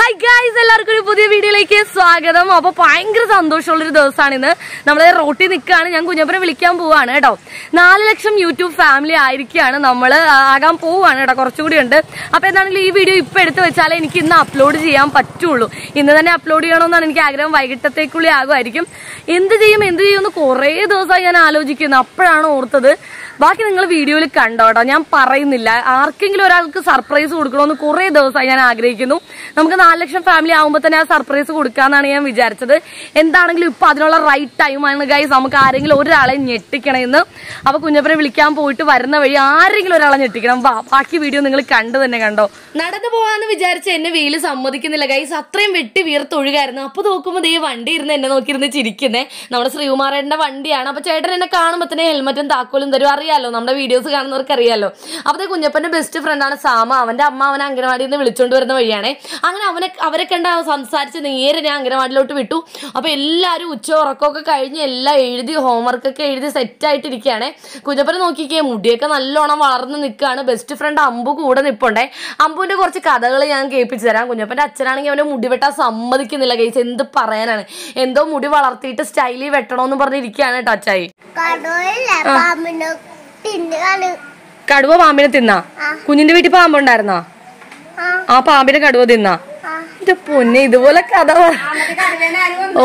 Hi guys എല്ലാവർക്കും ഒരു പുതിയ വീഡിയോയിലേക്ക് സ്വാഗതം അപ്പൊ ഭയങ്കര സന്തോഷമുള്ള ഒരു ദിവസമാണ് ഇന്ന് നമ്മൾ റോട്ടിൽ നിൽക്കുകയാണ് ഞാൻ കുഞ്ഞപ്പനെ വിളിക്കാൻ പോവാണ് കേട്ടോ നാല് ലക്ഷം യൂട്യൂബ് ഫാമിലി ആയിരിക്കുകയാണ് നമ്മൾ ആകാൻ പോവാണ് കേട്ടോ കുറച്ചുകൂടി ഉണ്ട് അപ്പൊ എന്താണെങ്കിലും ഈ വീഡിയോ ഇപ്പൊ എടുത്ത് വെച്ചാലേ എനിക്ക് ഇന്ന് അപ്ലോഡ് ചെയ്യാൻ പറ്റുള്ളൂ ഇന്ന് തന്നെ അപ്ലോഡ് ചെയ്യണമെന്നാണ് എനിക്ക് ആഗ്രഹം വൈകിട്ടത്തേക്കുള്ളിൽ ആകുമായിരിക്കും എന്ത് ചെയ്യും എന്ത് ചെയ്യുമെന്ന് കുറേ ദിവസമായി ഞാൻ ആലോചിക്കുന്നു അപ്പോഴാണ് ഓർത്തത് ബാക്കി നിങ്ങൾ വീഡിയോയിൽ കണ്ടോ കേട്ടോ ഞാൻ പറയുന്നില്ല ആർക്കെങ്കിലും ഒരാൾക്ക് സർപ്രൈസ് കൊടുക്കണമെന്ന് കുറേ ദിവസമായി ഞാൻ ആഗ്രഹിക്കുന്നു നമുക്ക് നാല് ലക്ഷം ഫാമിലി ആകുമ്പോൾ തന്നെ ആ സർപ്രൈസ് കൊടുക്കാന്നാണ് ഞാൻ വിചാരിച്ചത് എന്താണെങ്കിലും ഇപ്പൊ അതിനുള്ള റൈറ്റ് ടൈമാണ് ഗൈസ് നമുക്ക് ആരെങ്കിലും ഒരാളെ ഞെട്ടിക്കണമെന്ന് അപ്പൊ കുഞ്ഞപ്പനെ വിളിക്കാൻ പോയിട്ട് വരുന്ന വഴി ആരെങ്കിലും ഒരാളെ ഞെട്ടിക്കണം വാ ബാക്കി വീഡിയോ നിങ്ങൾ കണ്ടു തന്നെ കണ്ടോ നടന്നു പോവാന്ന് വിചാരിച്ച എന്നെ വെയില് സമ്മതിക്കുന്നില്ല ഗൈസ് അത്രയും വെട്ടി വീർത്തൊഴുകായിരുന്നു അപ്പൊ നോക്കുമ്പോൾ ദേ വണ്ടി ഇരുന്ന് എന്നെ നോക്കിയിരുന്ന് ചിരിക്കുന്നേ നമ്മുടെ ശ്രീകുമാരേട്ടന്റെ വണ്ടിയാണ് അപ്പൊ ചേട്ടൻ എന്നെ കാണുമ്പോൾ തന്നെ ഹെൽമറ്റും താക്കോലും തരും അറിയാലോ നമ്മുടെ വീഡിയോസ് കാണുന്നവർക്ക് അറിയാലോ അപ്പൊ കുഞ്ഞപ്പന്റെ ബെസ്റ്റ് ഫ്രണ്ടാണ് സാമ അവന്റെ അമ്മ അവനെ അംഗനവാടിയിൽ നിന്ന് വിളിച്ചോണ്ട് വരുന്ന വഴിയാണേ അങ്ങനെ അവനെ അവരെ കണ്ട സംസാരിച്ച് നേരെ ഞാൻ അംഗനവാടിയിലോട്ട് വിട്ടു അപ്പൊ എല്ലാവരും ഉച്ച ഉറക്കമൊക്കെ കഴിഞ്ഞ് എല്ലാം എഴുതി homework ഒക്കെ എഴുതി സെറ്റ് ആയിട്ടിരിക്കുകയാണേ കുഞ്ഞപ്പനെ നോക്കിക്കേ മുടിയൊക്കെ നല്ലോണം വളർന്ന് നിൽക്കുകയാണ് ബെസ്റ്റ് ഫ്രണ്ട് അമ്പു കൂടെ നിൽപ്പുണ്ടേ അമ്പുവിന്റെ കുറച്ച് കഥകൾ ഞാൻ കേൾപ്പിച്ചു തരാം കുഞ്ഞപ്പന്റെ അച്ഛനാണെങ്കിൽ അവന്റെ മുടി വെട്ടാൻ സമ്മതിക്കുന്നില്ല കേസ് എന്ത് പറയാനാണ് എന്തോ മുടി വളർത്തിയിട്ട് സ്റ്റൈലി വെട്ടണമെന്ന് പറഞ്ഞിരിക്കുകയാണ് കേട്ടോ അച്ചായി കടവില്ല പാമ്പിന് തിന്നാണ് കടുവ പാമ്പിനെ തിന്നാ കുഞ്ഞിന്റെ വീട്ടിൽ പാമ്പുണ്ടായിരുന്നാ ആ ആ പാമ്പിനെ കടുവ തിന്നാ ആ എന്റെ പൊന്നെ ഇതുപോലെ കഥ പറ ഓ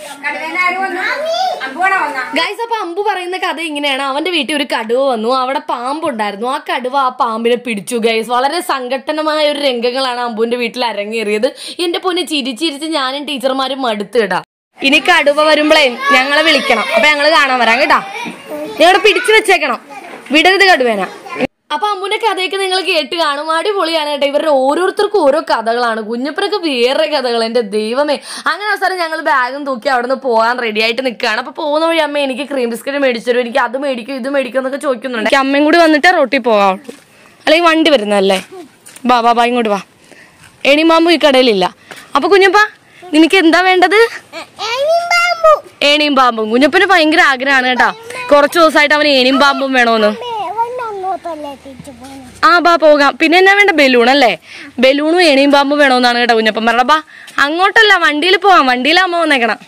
ഗൈസ് അപ്പൊ അമ്പു പറയുന്ന കഥ ഇങ്ങനെയാണ് അവന്റെ വീട്ടിൽ ഒരു കടുവ വന്നു അവിടെ പാമ്പുണ്ടായിരുന്നു ആ കടുവ ആ പാമ്പിനെ പിടിച്ചു ഗൈസ് വളരെ സങ്കട്ടനമായ ഒരു രംഗങ്ങളാണ് അമ്പുവിന്റെ വീട്ടിൽ അരങ്ങേറിയത് എന്റെ പൊന്നെ ചിരിച്ചിരിച്ച് ഞാനും ടീച്ചർമാരും മടുത്ത് കേട്ടാ ഇനി കടുവ വരുമ്പളേ ഞങ്ങളെ വിളിക്കണം അപ്പൊ ഞങ്ങള് കാണാൻ വരാം കേട്ടാ ഞങ്ങളെ പിടിച്ചു വെച്ചേക്കണം വിടരുത് കടുവേന അപ്പൊ അമ്മുന്റെ കഥയൊക്കെ നിങ്ങൾ കേട്ട് കാണും അടിപൊളിയാണ് കേട്ടോ ഇവരുടെ ഓരോരുത്തർക്കും ഓരോ കഥകളാണ് കുഞ്ഞപ്പനൊക്കെ വേറെ കഥകൾ എന്റെ ദൈവമേ അങ്ങനെ അവസാനം ഞങ്ങൾ ബാഗും തൂക്കി അവിടെ നിന്ന് പോകാൻ റെഡി ആയിട്ട് നിൽക്കുകയാണ് അപ്പൊ പോകുന്ന വഴി അമ്മ എനിക്ക് ക്രീം ബിസ്ക്കറ്റ് മേടിച്ചു തരും എനിക്ക് അത് മേടിക്കും ഇത് മേടിക്കും എന്നൊക്കെ ചോദിക്കുന്നുണ്ട് എനിക്ക് അമ്മയും കൂടി വന്നിട്ട് റോട്ടിൽ പോകാവുള്ളൂ അല്ലെങ്കിൽ വണ്ടി വരുന്നതല്ലേ ബാ ബാ ബാ ഇങ്ങോട്ട് വാ എണിമാമ്പു ഈ കടയിലില്ല അപ്പൊ കുഞ്ഞപ്പ നിനക്ക് എന്താ വേണ്ടത് പാമ്പു ഏണിയും പാമ്പും കുഞ്ഞപ്പന് ഭയങ്കര ആഗ്രഹമാണ് കേട്ടാ കുറച്ച് ദിവസമായിട്ട് അവന് ഏണിയും പാമ്പും വേണോന്ന് അങ്ങോട്ടല്ലേ തിരിച്ചു പോകണം ആ ബാ പോകാം പിന്നെ എന്നാ വേണ്ട ബലൂൺ അല്ലേ ബലൂണും ഏണിയും പാമ്പും വേണമെന്നാണ് കേട്ടോ കുഞ്ഞപ്പൻ പറഞ്ഞ ബാ അങ്ങോട്ടല്ല വണ്ടിയിൽ പോവാം വണ്ടിയിലാകുമ്പോ വന്നേക്കണം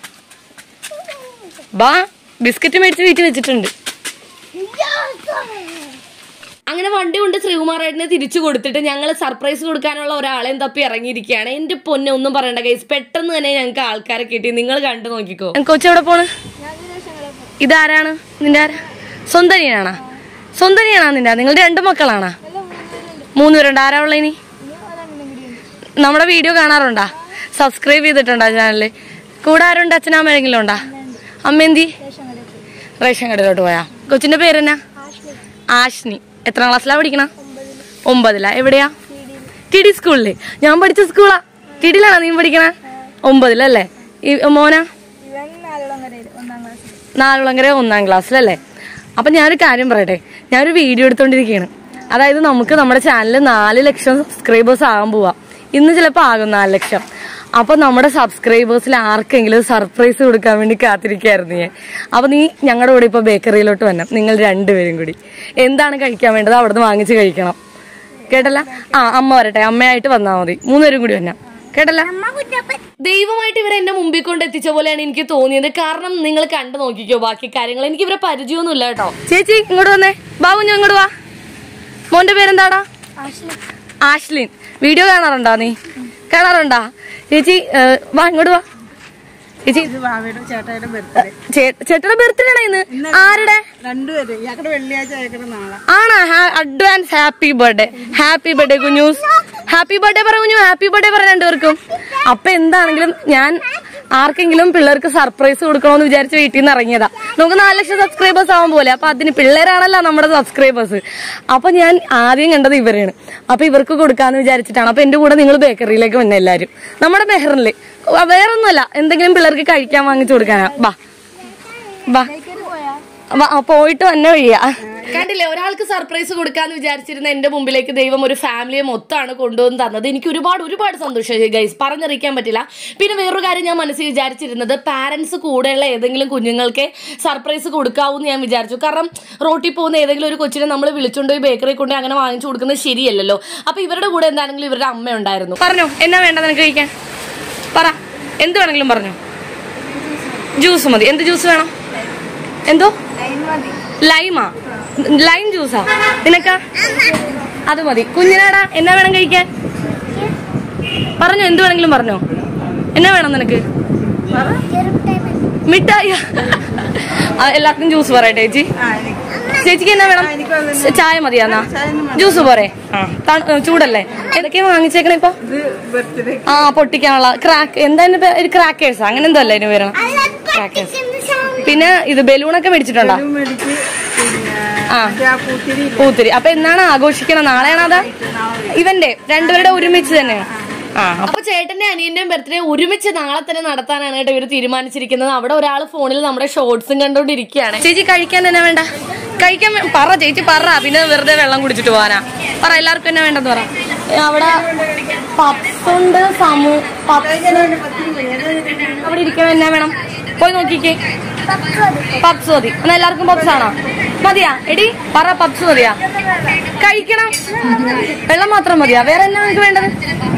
ബാ ബിസ്ക്കറ്റ് മേടിച്ച് വീട്ടിൽ വെച്ചിട്ടുണ്ട് അങ്ങനെ വണ്ടി കൊണ്ട് ശ്രീകുമാറേട്ടനെ തിരിച്ചു കൊടുത്തിട്ട് ഞങ്ങൾ സർപ്രൈസ് കൊടുക്കാനുള്ള ഒരാളെയും തപ്പി ഇറങ്ങിയിരിക്കുകയാണ് എന്റെ പൊന്നെ ഒന്നും പറയണ്ട ഗൈസ് പെട്ടെന്ന് തന്നെ ഞങ്ങൾക്ക് ആൾക്കാരെ കിട്ടി നിങ്ങൾ കണ്ടു നോക്കിക്കോ കൊച്ചു എവിടെ പോണ് ഇതാരാണ് നിന്റെ ആരാ സ്വന്തനിയാണാ സ്വന്തനിയാണോ നിന്റെ നിങ്ങളുടെ രണ്ട് മക്കളാണാ മൂന്ന് പേരുണ്ട് ആരാ ഉള്ള ഇനി നമ്മുടെ വീഡിയോ കാണാറുണ്ടാ സബ്സ്ക്രൈബ് ചെയ്തിട്ടുണ്ടോ ചാനലില് കൂടെ ആരുണ്ട് അച്ഛനമ്മയെങ്കിലും ഉണ്ടാ അമ്മ എന്തി റേഷൻ കടയിലോട്ട് പോയാ കൊച്ചിന്റെ പേരെന്നാ ആഷ്നി എത്രാം ക്ലാസ്സിലാ പഠിക്കണ ഒമ്പതിലാ എവിടെയാ ടി ഡി സ്കൂളില് ഞാൻ പഠിച്ച സ്കൂളാ ടി ഡിയിലാണോ നീ പഠിക്കണ ഒമ്പതിലല്ലേ ഈ മോനാ നാലുളങ്കര ഒന്നാം ക്ലാസ്സിലല്ലേ അപ്പൊ ഞാനൊരു കാര്യം പറയട്ടെ ഞാനൊരു വീഡിയോ എടുത്തോണ്ടിരിക്കുകയാണ് അതായത് നമുക്ക് നമ്മുടെ ചാനലിൽ നാല് ലക്ഷം സബ്സ്ക്രൈബേഴ്സ് ആകാൻ പോവാ ഇന്ന് ചിലപ്പോൾ ആകും നാല് ലക്ഷം അപ്പൊ നമ്മുടെ സബ്സ്ക്രൈബേഴ്സിൽ ആർക്കെങ്കിലും സർപ്രൈസ് കൊടുക്കാൻ വേണ്ടി കാത്തിരിക്കായിരുന്നു ഞാൻ അപ്പൊ നീ ഞങ്ങളുടെ കൂടെ ഇപ്പൊ ബേക്കറിയിലോട്ട് വരണം നിങ്ങൾ രണ്ടുപേരും കൂടി എന്താണ് കഴിക്കാൻ വേണ്ടത് അവിടുന്ന് വാങ്ങിച്ച് കഴിക്കണം കേട്ടല്ല ആ അമ്മ വരട്ടെ അമ്മയായിട്ട് വന്നാൽ മതി മൂന്നുപേരും കൂടി വരണം കേട്ടല്ല ദൈവമായിട്ട് ഇവരെ എന്റെ മുമ്പിൽ കൊണ്ട് എത്തിച്ച പോലെയാണ് എനിക്ക് തോന്നിയത് കാരണം നിങ്ങൾ കണ്ടു നോക്കിക്കോ ബാക്കി കാര്യങ്ങൾ എനിക്ക് ഇവരെ പരിചയമൊന്നുമില്ല കേട്ടോ ചേച്ചി ഇങ്ങോട്ട് വന്നേ ബാബു ഞാൻ ഇങ്ങോട്ട് വാ മോന്റെ പേരെന്താടാ ആഷ്ലിൻ വീഡിയോ കാണാറുണ്ടോ നീ കാണാറുണ്ടാ ചേച്ചി ഏ, വാ ഇങ്ങോട്ട് വാ ചേച്ചി ചേട്ടായുടെ ബർത്ത്ഡേ ചേ- ചേട്ടയുടെ ബർത്ത്ഡേ ആണ് ഇന്ന് ആരുടെ രണ്ടുപേര് ഇയാളുടെ വെള്ളിയാഴ്ച അയക്കണ നാളെ ആണോ advance happy birthday happy birthday Kunjus happy birthday പറ കുഞ്ഞു ഹാപ്പി ബർത്ത്ഡേ പറ രണ്ടുപേർക്കും അപ്പൊ എന്താണെങ്കിലും ഞാൻ ആർക്കെങ്കിലും പിള്ളേർക്ക് സർപ്രൈസ് കൊടുക്കണമെന്ന് വിചാരിച്ച് വീട്ടിൽ നിന്ന് ഇറങ്ങിയതാ നമുക്ക് നാല് ലക്ഷം സബ്സ്ക്രൈബേഴ്സ് ആവാൻ പോലെ അപ്പൊ അതിന് പിള്ളേരാണല്ലോ നമ്മുടെ സബ്സ്ക്രൈബേഴ്സ് അപ്പൊ ഞാൻ ആദ്യം കണ്ടത് ഇവരെയാണ് അപ്പൊ ഇവർക്ക് കൊടുക്കാന്ന് വിചാരിച്ചിട്ടാണ് അപ്പൊ എന്റെ കൂടെ നിങ്ങൾ ബേക്കറിയിലേക്ക് വന്നെ എല്ലാരും നമ്മുടെ മെഹറിനില് വേറൊന്നുമല്ല എന്തെങ്കിലും പിള്ളേർക്ക് കഴിക്കാൻ വാങ്ങിച്ചു കൊടുക്കാനാ ബാ ബാ വാ, ആ, പോയിട്ട് വന്ന വഴിയാ കണ്ടില്ലേ ഒരാൾക്ക് സർപ്രൈസ് കൊടുക്കാന്ന് വിചാരിച്ചിരുന്ന എന്റെ മുമ്പിലേക്ക് ദൈവം ഒരു ഫാമിലിയെ മൊത്തമാണ് കൊണ്ടുവന്ന് തന്നത് എനിക്ക് ഒരുപാട് ഒരുപാട് സന്തോഷമായി ഗൈസ് പറഞ്ഞറിയിക്കാൻ പറ്റില്ല പിന്നെ വേറൊരു കാര്യം ഞാൻ മനസ്സിൽ വിചാരിച്ചിരുന്നത് പാരന്റ്സ് കൂടെയുള്ള ഏതെങ്കിലും കുഞ്ഞുങ്ങൾക്ക് സർപ്രൈസ് കൊടുക്കാവൂ എന്ന് ഞാൻ വിചാരിച്ചു കാരണം റോട്ടിൽ പോകുന്ന ഏതെങ്കിലും ഒരു കൊച്ചിനെ നമ്മൾ വിളിച്ചുകൊണ്ട് പോയി ബേക്കറി കൊണ്ട് അങ്ങനെ വാങ്ങിച്ചു കൊടുക്കുന്നത് ശരിയല്ലല്ലോ അപ്പൊ ഇവരുടെ കൂടെ എന്താണെങ്കിലും ഇവരുടെ അമ്മ ഉണ്ടായിരുന്നു പറഞ്ഞോ എന്നാ വേണ്ട നിനക്ക് കഴിക്കാൻ പറ എന്ത് വേണമെങ്കിലും പറഞ്ഞോ ജ്യൂസ് മതി എന്ത് ജ്യൂസ് വേണം എന്തോ ലൈമാ ലൈം ജ്യൂസാ നിനക്കാ അത് മതി കുഞ്ഞിനാടാ എന്നാ വേണം കഴിക്കാൻ പറഞ്ഞോ എന്ത് വേണമെങ്കിലും പറഞ്ഞോ എന്നാ വേണം നിനക്ക് മിഠായി ആ, എല്ലാവർക്കും ജ്യൂസ് പറയട്ടെ ചേച്ചി ആ എനിക്ക് ചേച്ചിക്ക് എന്നാ വേണം എനിക്ക് അത് ചായ മതിയാന്നാ ചായ ഒന്നും വേണ്ട. ജ്യൂസ് പോരെ ആ തണു- ചൂടല്ലേ ഏതൊക്കെയാ വാങ്ങിച്ചേക്കണേ ഇപ്പൊ ഇത് ബർത്ത്ഡേ ആ പൊട്ടിക്കാനുള്ള ക്രാക്ക് എന്താ ക്രാക്കേഴ്സ് അങ്ങനെ എന്തോ അല്ലേ ഇതിന് വരണം ക്രാക്കേഴ്സ് പിന്നെ ഇത് ബലൂണൊക്കെ മേടിച്ചിട്ടുണ്ടോ മേടിച്ച് പിന്നെ ആ. മറ്റേ ആ പൂത്തിരി ഇല്ലേ? പൂത്തിരി അപ്പൊ എന്നാണ് ആഘോഷിക്കണം നാളെയാണോ അതാ ഇവന്റെ രണ്ടുപേരുടെ ഒരുമിച്ച് തന്നെ ആ അപ്പൊ ചേട്ടന്റെ അനിയന്റെയും ബർത്ത്ഡേ ഒരുമിച്ച് നാളെ തന്നെ നടത്താനാണ് കേട്ടോ ഇവര് തീരുമാനിച്ചിരിക്കുന്നത് അവിടെ ഒരാൾ ഫോണിൽ നമ്മുടെ ഷോർട്സും കണ്ടോണ്ടിരിക്കുകയാണ് ചേച്ചി കഴിക്കാൻ തന്നെ വേണ്ട കഴിക്കാൻ വേ- പറ ചേച്ചി പറ പിന്നെ വെറുതെ വെള്ളം കുടിച്ചിട്ട് പോവാനാ പറ എല്ലാവർക്കും എന്നാ വേണ്ടെന്ന് പറ ഏ, അവിടെ പപ്സ് ഉണ്ട് സമൂ പപ്സ് അവിടെ ഇരിക്കണ എന്നാ വേണം പോയി നോക്കിക്കേ പപ്സ് മതി എന്നാ എല്ലാവർക്കും പപ്സ് ആണോ മതിയാ എടി പറ പപ്സ് മതിയാ കഴിക്കണം വെള്ളം മാത്രം മതിയാ വേറെ എന്നാ നിങ്ങൾക്ക് വേണ്ടത്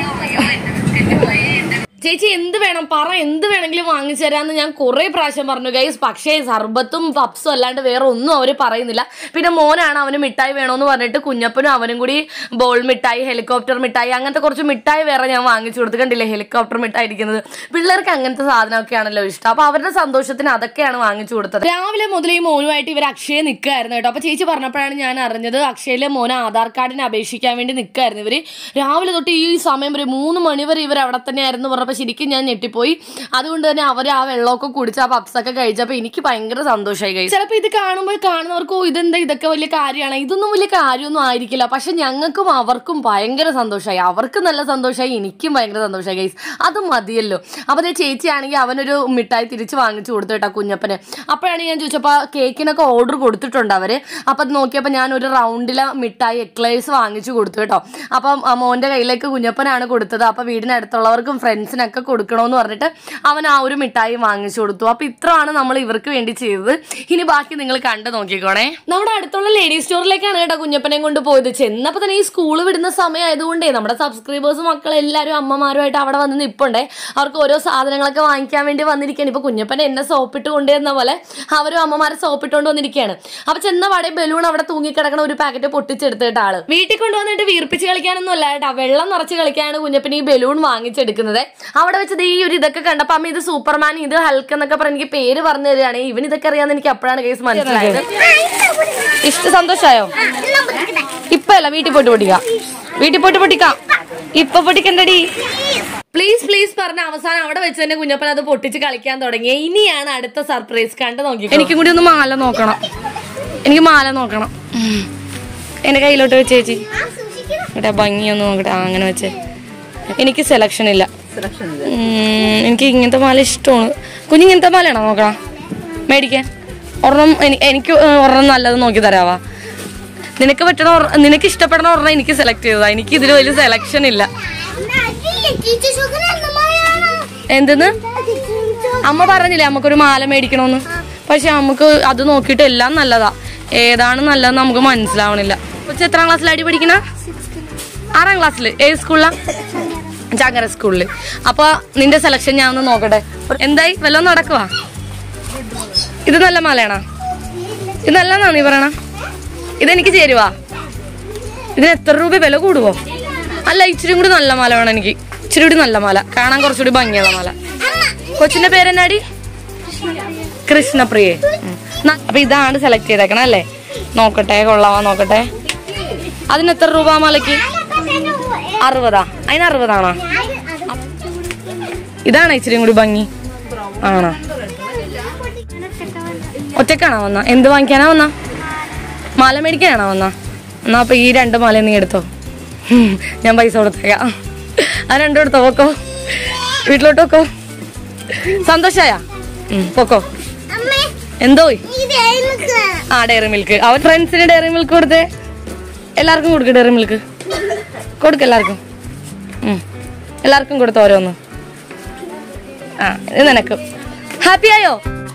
ചേച്ചി എന്ത് വേണം പറ എന്ത് വേണമെങ്കിലും വാങ്ങിച്ചു തരാമെന്ന് ഞാൻ കുറേ പ്രാവശ്യം പറഞ്ഞു ഗൈസ് പക്ഷേ സർബത്തും പപ്സും അല്ലാണ്ട് വേറെ ഒന്നും അവർ പറയുന്നില്ല പിന്നെ മോനാണ് അവന് മിഠായി വേണമെന്ന് പറഞ്ഞിട്ട് കുഞ്ഞപ്പനും അവനും കൂടി ബോൾ മിഠായി ഹെലികോപ്റ്റർ മിഠായി അങ്ങനത്തെ കുറച്ച് മിഠായി വേറെ ഞാൻ വാങ്ങിച്ചു കൊടുത്തു കണ്ടില്ലേ ഹെലികോപ്റ്റർ മിഠായി ഇരിക്കുന്നത് പിള്ളേർക്ക് അങ്ങനത്തെ സാധനമൊക്കെയാണല്ലോ ഇഷ്ടം അപ്പൊ അവരുടെ സന്തോഷത്തിന് അതൊക്കെയാണ് വാങ്ങിച്ചു കൊടുത്തത് രാവിലെ മുതൽ ഈ മോനുമായിട്ട് ഇവർ അക്ഷയ നിൽക്കായിരുന്നു കേട്ടോ അപ്പൊ ചേച്ചി പറഞ്ഞപ്പോഴാണ് ഞാൻ അറിഞ്ഞത് അക്ഷയയിലെ മോനെ ആധാർ കാർഡിന് അപേക്ഷിക്കാൻ വേണ്ടി നിൽക്കായിരുന്നു ഇവര് രാവിലെ തൊട്ട് ഈ സമയം വരെ മൂന്ന് മണി വരെ ഇവർ അവിടെ തന്നെയായിരുന്നു പറഞ്ഞപ്പോൾ ശരിക്കും ഞാൻ ഞെട്ടിപ്പോയി അതുകൊണ്ട് തന്നെ അവർ ആ വെള്ളമൊക്കെ കുടിച്ച് ആ പപ്സൊക്കെ കഴിച്ചപ്പോൾ എനിക്ക് ഭയങ്കര സന്തോഷമായി കഴിച്ചു ചിലപ്പോൾ ഇത് കാണുമ്പോൾ കാണുന്നവർക്ക് ഓ ഇതെന്താ ഇതൊക്കെ വലിയ കാര്യമാണ് ഇതൊന്നും വലിയ കാര്യമൊന്നും ആയിരിക്കില്ല പക്ഷെ ഞങ്ങൾക്കും അവർക്കും ഭയങ്കര സന്തോഷമായി അവർക്ക് നല്ല സന്തോഷമായി എനിക്കും ഭയങ്കര സന്തോഷമായി ഗൈസ് അത് മതിയല്ലോ അപ്പോൾ അതേ ചേച്ചിയാണെങ്കിൽ അവനൊരു മിഠായി തിരിച്ച് വാങ്ങിച്ചു കൊടുത്തു കേട്ടോ കുഞ്ഞപ്പന് അപ്പോഴാണ് ഞാൻ ചോദിച്ചപ്പോൾ കേക്കിനൊക്കെ ഓർഡർ കൊടുത്തിട്ടുണ്ട് അവർ അപ്പം അത് നോക്കിയപ്പോൾ ഞാൻ ഒരു റൗണ്ടിലെ മിഠായി എക്ലേഴ്സ് വാങ്ങിച്ചു കൊടുത്തു കേട്ടോ അപ്പം ആ മോൻ്റെ കയ്യിലേക്ക് കുഞ്ഞപ്പനാണ് കൊടുത്തത് അപ്പോൾ വീടിനടുത്തുള്ളവർക്കും ഫ്രണ്ട്സിനൊക്കെ കൊടുക്കണമെന്ന് പറഞ്ഞിട്ട് അവൻ ആ ഒരു മിഠായി വാങ്ങിച്ചു കൊടുത്തു അപ്പോൾ ഇത്രയാണ് നമ്മൾ ഇവർക്ക് വേണ്ടി ചെയ്തത് ഇനി ബാക്കി നിങ്ങൾ കണ്ടു നോക്കിക്കോണേ നമ്മുടെ അടുത്തുള്ള ലേഡി സ്റ്റോറിലേക്കാണ് കേട്ടോ കുഞ്ഞപ്പനെയും കൊണ്ട് പോയത് ചെന്നപ്പോൾ തന്നെ ഈ സ്കൂൾ വിടുന്ന സമയമായതുകൊണ്ടേ നമ്മുടെ സബ്സ്ക്രൈബേഴ്സ് മക്കൾ എല്ലാവരും അമ്മമാരുമായിട്ട് അവിടെ വന്ന് നിൽപ്പുണ്ടേ അവർക്ക് ഓരോ സാധനങ്ങളൊക്കെ വാങ്ങിക്കാൻ വേണ്ടി വന്നിരിക്കുകയാണ് ഇപ്പോൾ കുഞ്ഞപ്പൻ എന്നെ സോപ്പിട്ട് കൊണ്ടുവരുന്ന പോലെ അവരും അമ്മമാരെ സോപ്പിട്ടുകൊണ്ട് വന്നിരിക്കുകയാണ് അപ്പോൾ ചെന്ന പാടെ ബലൂൺ അവിടെ തൂങ്ങിക്കിടക്കണ ഒരു പാക്കറ്റ് പൊട്ടിച്ചെടുത്തിട്ട് ആള് വീട്ടിൽ കൊണ്ടുവന്നിട്ട് വീർപ്പിച്ച് കളിക്കാനൊന്നും അല്ല കേട്ടോ വെള്ളം നിറച്ച് കളിക്കാനാണ് കുഞ്ഞപ്പൻ ഈ ബലൂൺ വാങ്ങിച്ചെടുക്കുന്നത് അവിടെ വെച്ചത് ഈ ഒരു ഇതൊക്കെ കണ്ടപ്പോൾ അമ്മ ഇത് സൂപ്പർമാൻ ഇത് ഹൽക്ക് എന്നൊക്കെ പറഞ്ഞ് എനിക്ക് പേര് പറഞ്ഞു തരികയാണ് ഇവൻ ഇതൊക്കെ അറിയാന്ന് എനിക്ക് അപ്പോഴാണ് കേസ് മനസ്സിലായത് ഇഷ്ട സന്തോഷായോ ഇപ്പൊ അല്ല വീട്ടിൽ പോയിട്ട് പൊട്ടിക്കാം വീട്ടിൽ പോയിട്ട് പൊട്ടിക്കാം ഇപ്പൊ പൊട്ടിക്കണ്ടടി പ്ലീസ് പ്ലീസ് പറഞ്ഞ അവസാനം അവിടെ വെച്ച് തന്നെ കുഞ്ഞപ്പൻ അത് പൊട്ടിച്ച് കളിക്കാൻ തുടങ്ങി ഇനിയാണ് അടുത്ത സർപ്രൈസ് കണ്ടു നോക്കി എനിക്കും കൂടി ഒന്ന് മാല നോക്കണം എനിക്ക് മാല നോക്കണം ഉം. എന്റെ കയ്യിലോട്ട് വെച്ച് ചേച്ചി ഇവിടെ ഭംഗിയൊന്നും നോക്കട്ടെ ആ അങ്ങനെ വെച്ച് എനിക്ക് സെലക്ഷൻ ഇല്ല സെലക്ഷൻ ഉം, എനിക്ക് ഇങ്ങനത്തെ മാല ഇഷ്ടമാണ് കുഞ്ഞിങ്ങനത്തെ മാലയാണോ നോക്കണം മേടിക്കാൻ ഒരെണ്ണം എനി- എനിക്ക് ഒരെണ്ണം നല്ലത് നോക്കി തരാവാ നിനക്ക് പറ്റണ ഒരെ- നിനക്ക് ഇഷ്ടപ്പെടുന്ന ഒരെണ്ണം എനിക്ക് സെലക്ട് ചെയ്തതാ എനിക്ക് ഇതിൽ വലിയ സെലക്ഷൻ ഇല്ല എന്തെന്ന് അമ്മ പറഞ്ഞില്ലേ നമുക്കൊരു മാല മേടിക്കണമെന്ന് പക്ഷെ നമുക്ക് അത് നോക്കിയിട്ട് എല്ലാം നല്ലതാ ഏതാണ് നല്ലതെന്ന് നമുക്ക് മനസ്സിലാവണില്ല കൊച്ചു എത്രാം ക്ലാസ്സിൽ അടി പഠിക്കണ ആറാം ക്ലാസ്സിൽ ഏത് സ്കൂളിലാ ചാങ്കര സ്കൂളിൽ അപ്പൊ നിന്റെ സെലക്ഷൻ ഞാൻ ഒന്ന് നോക്കട്ടെ എന്തായി വല്ലതും നടക്കുവാ ഇത് നല്ല മാലയാണോ ഇത് നല്ലതാ നീ പറയണ ഇതെനിക്ക് ചേരുവാ ഇതിന് എത്ര രൂപ വില കൂടുവോ അല്ല ഇച്ചിരി കൂടി നല്ല മാല വേണം എനിക്ക് ഇച്ചിരി കൂടി നല്ല മാല കാണാൻ കുറച്ചുകൂടി ഭംഗിയുള്ള മാല കൊച്ചിന്റെ പേരെന്നാടി കൃഷ്ണപ്രിയെ ഉം. ന- അപ്പൊ ഇതാണ് സെലക്ട് ചെയ്തേക്കണം അല്ലേ നോക്കട്ടെ കൊള്ളാവാ നോക്കട്ടെ അതിന് എത്ര രൂപ ആ മാലയ്ക്ക് അറുപതാ അതിന് അറുപതാണോ ഇതാണ് ഇച്ചിരി കൂടി ഭംഗി ആണോ ഒറ്റക്കാണോ വന്ന എന്ത് വാങ്ങിക്കാനാ വന്ന മാല മേടിക്കാനാണോ വന്ന എന്നാ അപ്പൊ ഈ രണ്ട് മാല നീ എടുത്തോ ഉം, ഞാൻ പൈസ കൊടുത്തേക്കാം ആ രണ്ടും എടുത്തോ പോക്കോ വീട്ടിലോട്ട് പോക്കോ സന്തോഷായ പൊക്കോ എന്തോ ഇത് എനിക്ക് വേണം. ആ ഡയറി മിൽക്ക് അവൻ ഫ്രണ്ട്സിന് ഡയറി മിൽക്ക് കൊടുത്തേ എല്ലാവർക്കും കൊടുക്ക് ഡയറി മിൽക്ക് കൊടുക്ക് എല്ലാവർക്കും ഉം. എല്ലാവർക്കും കൊടുത്ത ഓരോന്ന് ആ ഇത് നിനക്ക് ഹാപ്പി ആയോ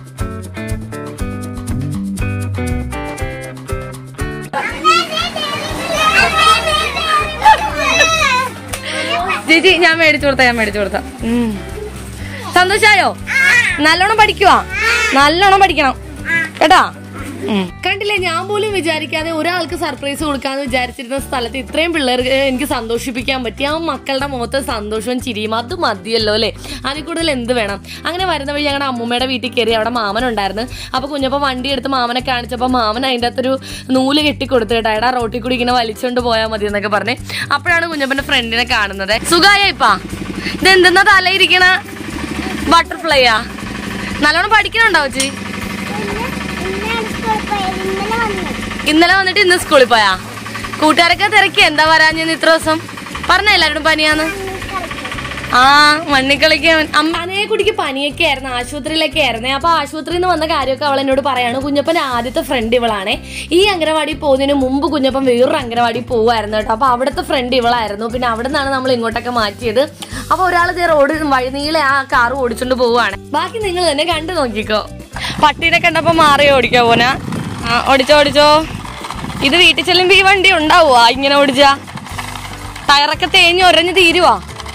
ചേച്ചി ഞാൻ മേടിച്ചു കൊടുത്ത ഞാൻ മേടിച്ചു കൊടുത്ത ഉം. സന്തോഷായോ നല്ലോണം പഠിക്കുവാ നല്ലോണം പഠിക്കണം കേട്ടാ ഉം. കണ്ടില്ലേ ഞാൻ പോലും വിചാരിക്കാതെ ഒരാൾക്ക് സർപ്രൈസ് കൊടുക്കാന്ന് വിചാരിച്ചിരുന്ന സ്ഥലത്ത് ഇത്രയും പിള്ളേർക്ക് എനിക്ക് സന്തോഷിപ്പിക്കാൻ പറ്റി ആ മക്കളുടെ മുഖത്ത് സന്തോഷവും ചിരിയും അത് മതിയല്ലോ അല്ലേ അതിൽ കൂടുതൽ എന്ത് വേണം അങ്ങനെ വരുന്ന വഴി ഞങ്ങളുടെ അമ്മൂമ്മയുടെ വീട്ടിൽ കയറി അവിടെ മാമൻ ഉണ്ടായിരുന്നു അപ്പൊ കുഞ്ഞപ്പോ വണ്ടി എടുത്ത് മാമനെ കാണിച്ചപ്പോൾ മാമൻ അതിൻ്റെ അകത്തൊരു നൂല് കെട്ടി കൊടുത്തു കേട്ടോ എടാ റോട്ടിൽ കൂടി ഇങ്ങനെ വലിച്ചോണ്ട് പോയാൽ മതി എന്നൊക്കെ പറഞ്ഞ് അപ്പോഴാണ് കുഞ്ഞപ്പന്റെ ഫ്രണ്ടിനെ കാണുന്നത് സുഖായ ഇപ്പാ ഇത് എന്തെന്നാ തലയിരിക്കണ ബട്ടർഫ്ലൈയാ നല്ലോണം പഠിക്കണുണ്ടോ ചേച്ചി ഇന്നാണ് സ്കൂളിൽ പോയത്. ഇന്നലെ വന്നു. ഇന്നലെ വന്നിട്ട് ഇന്ന് സ്കൂളിൽ പോയാ കൂട്ടുകാരൊക്കെ തിരക്കി എന്താ വരാഞ്ഞെന്ന് ഇത്ര ദിവസം പറഞ്ഞ എല്ലാവരോടും പനിയാന്ന് ആ മണ്ണിക്കളിക്കാൻ അമ്മാനെ കുട്ടിക്ക് പനിയൊക്കെ ആയിരുന്നു ആശുപത്രിയിലൊക്കെ ആയിരുന്നേ അപ്പൊ ആശുപത്രിയിൽ നിന്ന് വന്ന കാര്യമൊക്കെ അവൾ എന്നോട് പറയാണ് കുഞ്ഞപ്പൻ ആദ്യത്തെ ഫ്രണ്ട് ഇവളാണേ ഈ അംഗനവാടി പോകുന്നതിന് മുമ്പ് കുഞ്ഞപ്പൻ വേറൊരു അംഗനവാടി പോവായിരുന്നു കേട്ടോ അപ്പൊ അവിടുത്തെ ഫ്രണ്ട് ഇവളായിരുന്നു പിന്നെ അവിടെ നിന്നാണ് നമ്മൾ ഇങ്ങോട്ടൊക്കെ മാറ്റിയത് അപ്പൊ ഒരാൾ ഇതേ റോഡ് വഴിനീളെ ആ കാർ ഓടിച്ചോണ്ട് പോവാണ് ബാക്കി നിങ്ങൾ തന്നെ കണ്ടു നോക്കിക്കോ പട്ടീനെ കണ്ടപ്പോ മാറി ഓടിക്കോ പോന ആ ഓടിച്ചോ ഓടിച്ചോ ഇത് വീട്ടിൽ ചെല്ലുമ്പോ ഈ വണ്ടി ഉണ്ടാവുക ഇങ്ങനെ ഓടിച്ചാ ടയറൊക്കെ തേഞ്ഞ് ഒരഞ്ഞ് തീരുവാ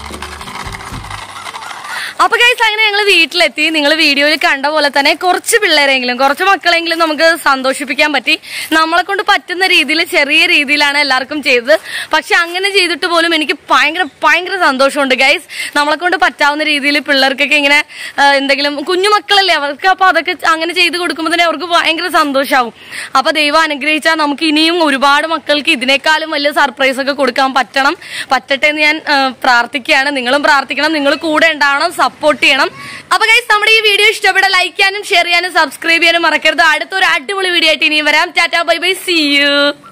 അപ്പൊ ഗൈസ് അങ്ങനെ ഞങ്ങൾ വീട്ടിലെത്തി നിങ്ങൾ വീഡിയോയിൽ കണ്ട പോലെ തന്നെ കുറച്ച് പിള്ളേരെങ്കിലും കുറച്ച് മക്കളെങ്കിലും നമുക്ക് സന്തോഷിപ്പിക്കാൻ പറ്റി നമ്മളെ കൊണ്ട് പറ്റുന്ന രീതിയിൽ ചെറിയ രീതിയിലാണ് എല്ലാവർക്കും ചെയ്തത് പക്ഷെ അങ്ങനെ ചെയ്തിട്ട് പോലും എനിക്ക് ഭയങ്കര ഭയങ്കര സന്തോഷമുണ്ട് ഗൈസ് നമ്മളെ കൊണ്ട് പറ്റാവുന്ന രീതിയിൽ പിള്ളേർക്കൊക്കെ ഇങ്ങനെ ആ, എന്തെങ്കിലും കുഞ്ഞു മക്കളല്ലേ അവർക്ക് അപ്പൊ അതൊക്കെ അങ്ങനെ ചെയ്ത് കൊടുക്കുമ്പോൾ തന്നെ അവർക്ക് ഭയങ്കര സന്തോഷമാവും അപ്പൊ ദൈവം അനുഗ്രഹിച്ചാൽ നമുക്ക് ഇനിയും ഒരുപാട് മക്കൾക്ക് ഇതിനേക്കാളും വലിയ സർപ്രൈസ് ഒക്കെ കൊടുക്കാൻ പറ്റണം പറ്റട്ടെ എന്ന് ഞാൻ ആ, പ്രാർത്ഥിക്കുകയാണ് നിങ്ങളും പ്രാർത്ഥിക്കണം നിങ്ങൾ കൂടെ ഉണ്ടാവണം സപ്പോർട്ട് ചെയ്യണം അപ്പൊ ഗൈസ് നമ്മുടെ ഈ വീഡിയോ ഇഷ്ടപ്പെട്ട ലൈക്ക് ചെയ്യാനും ഷെയർ ചെയ്യാനും സബ്സ്ക്രൈബ് ചെയ്യാനും മറക്കരുത് അടുത്തൊരു അടിപൊളി വീഡിയോ ആയിട്ട് ഇനിയും വരാം tata bye bye see U